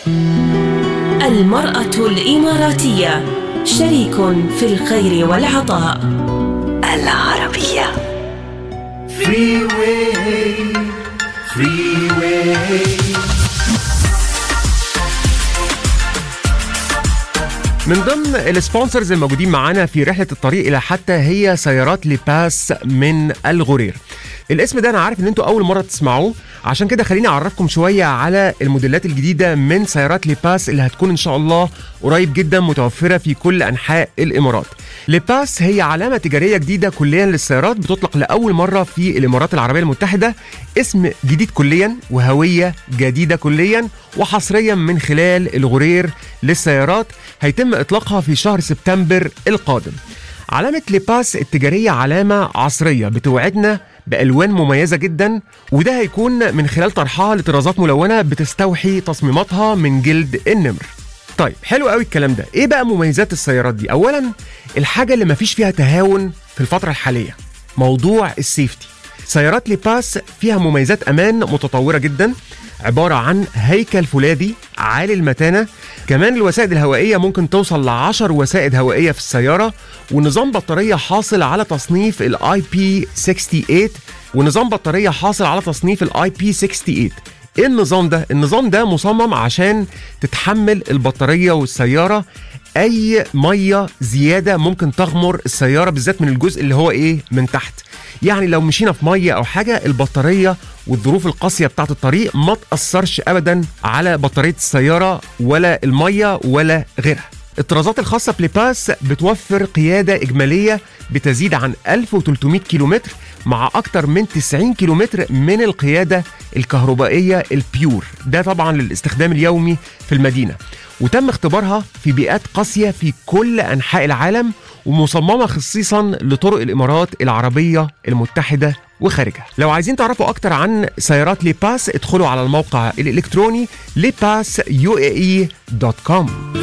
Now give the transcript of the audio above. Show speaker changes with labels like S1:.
S1: المرأة الإماراتية شريك في الخير والعطاء العربية
S2: Freeway, freeway.
S3: من ضمن السبونسرز الموجودين معانا في رحله الطريق الى حتى هي سيارات لباس من الغرير الاسم ده انا عارف ان انتوا اول مره تسمعوه عشان كده خليني اعرفكم شويه على الموديلات الجديده من سيارات لباس اللي هتكون ان شاء الله قريب جدا متوفره في كل انحاء الامارات لباس هي علامه تجاريه جديده كليا للسيارات بتطلق لاول مره في الامارات العربيه المتحده اسم جديد كليا وهويه جديده كليا وحصريا من خلال الغرير للسيارات هيتم اطلاقها في شهر سبتمبر القادم علامة ليباس التجارية علامة عصرية بتوعدنا بألوان مميزة جدا وده هيكون من خلال طرحها لطرازات ملونة بتستوحي تصميماتها من جلد النمر طيب حلو قوي الكلام ده ايه بقى مميزات السيارات دي اولا الحاجة اللي مفيش فيها تهاون في الفترة الحالية موضوع السيفتي سيارات ليباس فيها مميزات امان متطوره جدا عباره عن هيكل فولاذي عالي المتانه كمان الوسائد الهوائيه ممكن توصل ل 10 وسائد هوائيه في السياره ونظام بطاريه حاصل على تصنيف الاي بي 68 ونظام بطاريه حاصل على تصنيف الاي بي 68 ايه النظام ده النظام ده مصمم عشان تتحمل البطاريه والسياره اي ميه زياده ممكن تغمر السياره بالذات من الجزء اللي هو ايه من تحت يعني لو مشينا في ميه او حاجه البطاريه والظروف القاسيه بتاعه الطريق ما تاثرش ابدا على بطاريه السياره ولا الميه ولا غيرها الطرازات الخاصة بليباس بتوفر قيادة إجمالية بتزيد عن 1300 كيلومتر مع أكثر من 90 كيلومتر من القيادة الكهربائية البيور ده طبعا للاستخدام اليومي في المدينة وتم اختبارها في بيئات قاسية في كل أنحاء العالم ومصممة خصيصا لطرق الإمارات العربية المتحدة وخارجها لو عايزين تعرفوا أكتر عن سيارات ليباس ادخلوا على الموقع الإلكتروني ليباس يو دوت كوم